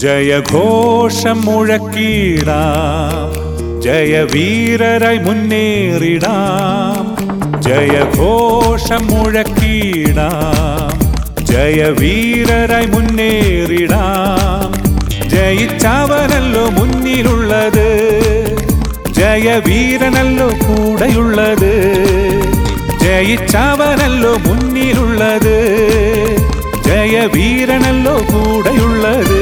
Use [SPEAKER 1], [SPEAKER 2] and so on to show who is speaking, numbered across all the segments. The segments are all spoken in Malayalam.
[SPEAKER 1] ജയഘോഷം മുഴക്കിടാം ജയവീരരായി മുന്നേറിടാം ജയഘോഷം മുഴക്കിടാം ജയവീരരായി മുന്നേറിടാം ജയിച്ചവനല്ലോ മുന്നിലുള്ളത് ജയവീരനല്ലോ കൂടെയുള്ളത് ജയിച്ചവനല്ലോ മുന്നിലുള്ളത് ജയവീരനല്ലോ കൂടെയുള്ളത്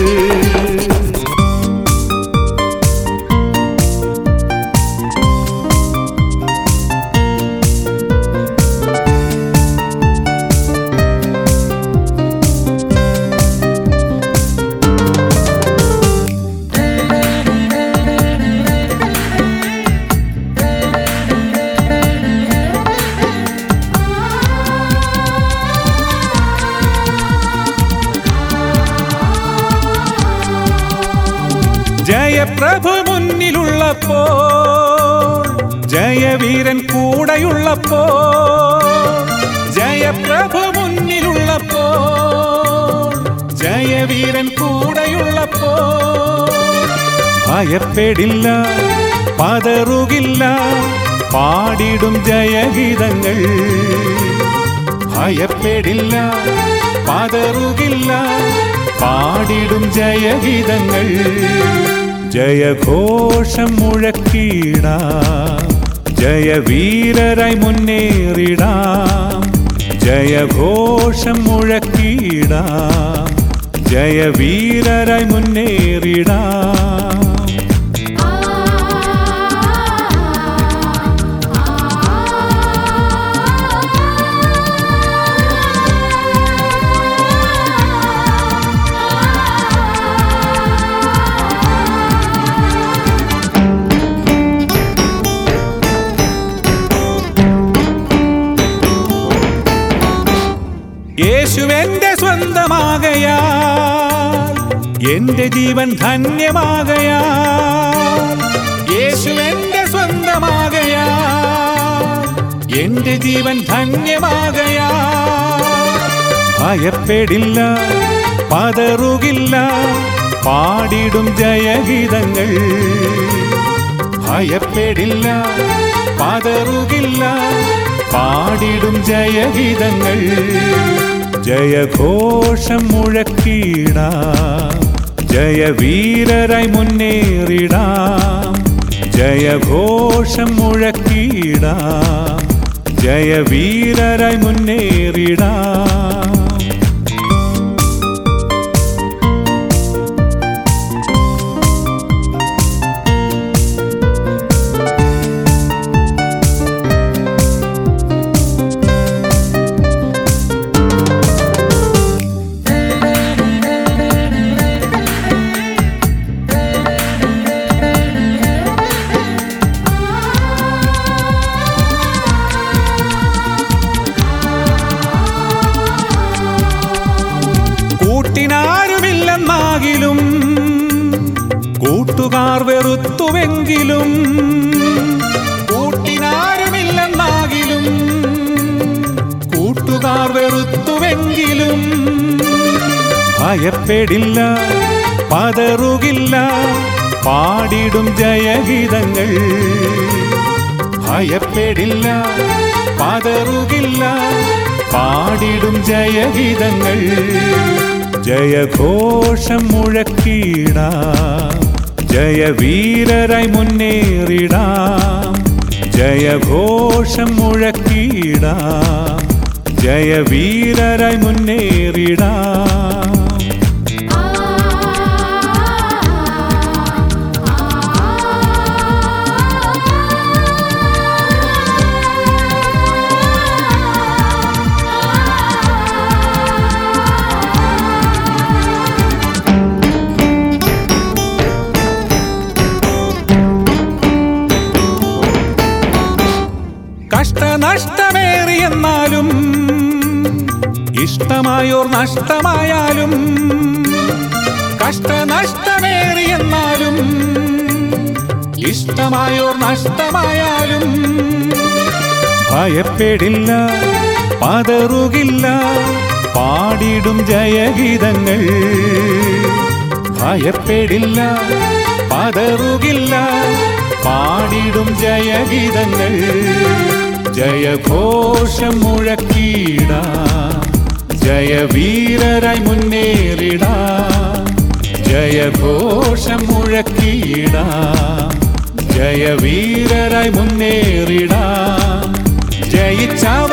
[SPEAKER 1] ജയപ്രഭു മുന്നിലുള്ളപ്പോ ജയവീരൻ കൂടെയുള്ളപ്പോ ജയപ്രഭു മുന്നിലുള്ളപ്പോ ജയവീരൻ കൂടെയുള്ളപ്പോ ഭയപ്പെടില്ല പതറുകില്ല പാടിടും ജയഗീതങ്ങൾ ഭയപ്പെടില്ല പതറുകില്ല പാടിടും ജയഗീതങ്ങൾ ജയഘോഷം മുഴക്കിടാം ജയവീരരായി മുന്നേറിടാം ജയഘോഷം മുഴക്കിടാം ജയവീരരായി മുന്നേറിടാം യേശു എന്റെ സ്വന്തമാകയാ എന്റെ ജീവൻ ധന്യമാകയാ യേശു എന്റെ സ്വന്തമാകയാ എന്റെ ജീവൻ ധന്യമാകയാ ഭയപ്പെടില്ല പതറുകില്ല പാടിടും ജയഗീതങ്ങൾ ഭയപ്പെടില്ല പതറുകില്ല പാടിടും ജയഗീതങ്ങൾ ജയഘോഷം മുഴക്കിടാം ജയവീരരായി മുന്നേറിടാം ജയഘോഷം മുഴക്കിടാം ജയവീരരായി മുന്നേറിടാം കൂട്ടിനാരുമില്ലെന്നാകിലും കൂട്ടുകാർ വെറുത്തുവെങ്കിലും കൂട്ടിനാരുമില്ലെന്നാകിലും കൂട്ടുകാർ വെറുത്തുവെങ്കിലും ഭയപ്പെടില്ല പതറുകില്ല പാടിടും ജയഗീതങ്ങൾ ഭയപ്പെടില്ല പതറുകില്ല പാടിടും ജയഗീതങ്ങൾ ജയഘോഷം മുഴക്കിടാം ജയവീരരായി മുന്നേറിടാം ജയഘോഷം മുഴക്കിടാം ജയവീരരായി മുന്നേറിടാം കഷ്ടനഷ്ടമേറിയെന്നാലും ഇഷ്ടമായോർ നഷ്ടമായാലും കഷ്ടനഷ്ടമേറിയെന്നാലും ഇഷ്ടമായോർ നഷ്ടമായാലും ഭയപ്പെടില്ല പതറുകില്ല പാടിടും ജയഗീതങ്ങൾ ഭയപ്പെടില്ല പതറുകില്ല പാടിടും ജയഗീതങ്ങൾ ജയഘോഷം മുഴക്കിടാം ജയവീരരായി മുന്നേറിടാം ജയഘോഷം മുഴക്കിടാം ജയവീരരായി മുന്നേറിടാം ജയിച്ച